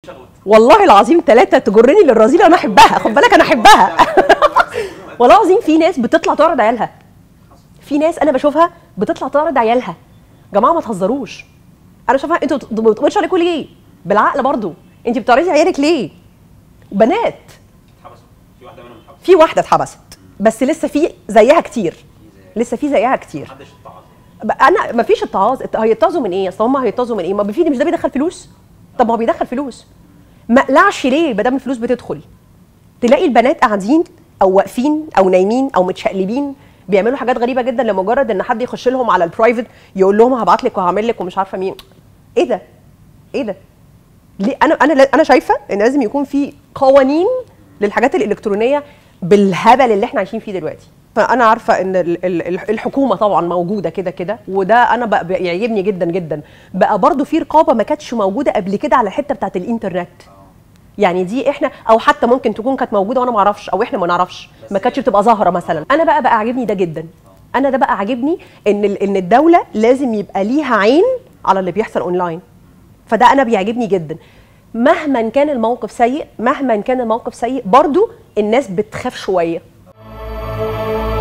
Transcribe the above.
والله العظيم ثلاثه تجرني للرذيله انا احبها خد بالك انا احبها والله العظيم في ناس بتطلع تعرض عيالها في ناس انا بشوفها بتطلع تعرض عيالها جماعه ما تهزروش انا شايفها انتوا بت- ما بتقولش عليكم ليه بالعقل برضو انت بتعرضي عيالك ليه بنات اتحبسوا في واحده منهم اتحبست في واحده اتحبست بس لسه في زيها كتير لسه في زيها كتير محدش اتعظ بقى انا ما فيش اتعاظ ات- هيتعظوا من ايه اصل هم هيتعظوا من ايه ما في مش ده بيدخل فلوس طب ما هو بيدخل فلوس ما اقلعش ليه ما دام الفلوس بتدخل تلاقي البنات قاعدين او واقفين او نايمين او متشقلبين بيعملوا حاجات غريبه جدا لمجرد ان حد يخش لهم على البرايفت يقول لهم هبعت لك وهعمل لك ومش عارفه مين ايه ده ايه ده ليه انا انا انا شايفه ان لازم يكون في قوانين للحاجات الالكترونيه بالهبل اللي احنا عايشين فيه دلوقتي فانا عارفه ان ال- ال- ال- الحكومه طبعا موجوده كده كده وده انا بقى بيعجبني جدا جدا بقى برضو في رقابه ما كانتش موجوده قبل كده على الحته بتاعت الانترنت يعني دي احنا او حتى ممكن تكون كانت موجوده وانا ما اعرفش او احنا ما نعرفش ما كانتش بتبقى ظاهره مثلا انا بقى بقى عاجبني ده جدا انا ده بقى عاجبني ان ال- ان الدوله لازم يبقى ليها عين على اللي بيحصل اونلاين فده انا بيعجبني جدا مهما كان الموقف سيء مهما كان الموقف سيء برضو الناس بتخاف شويه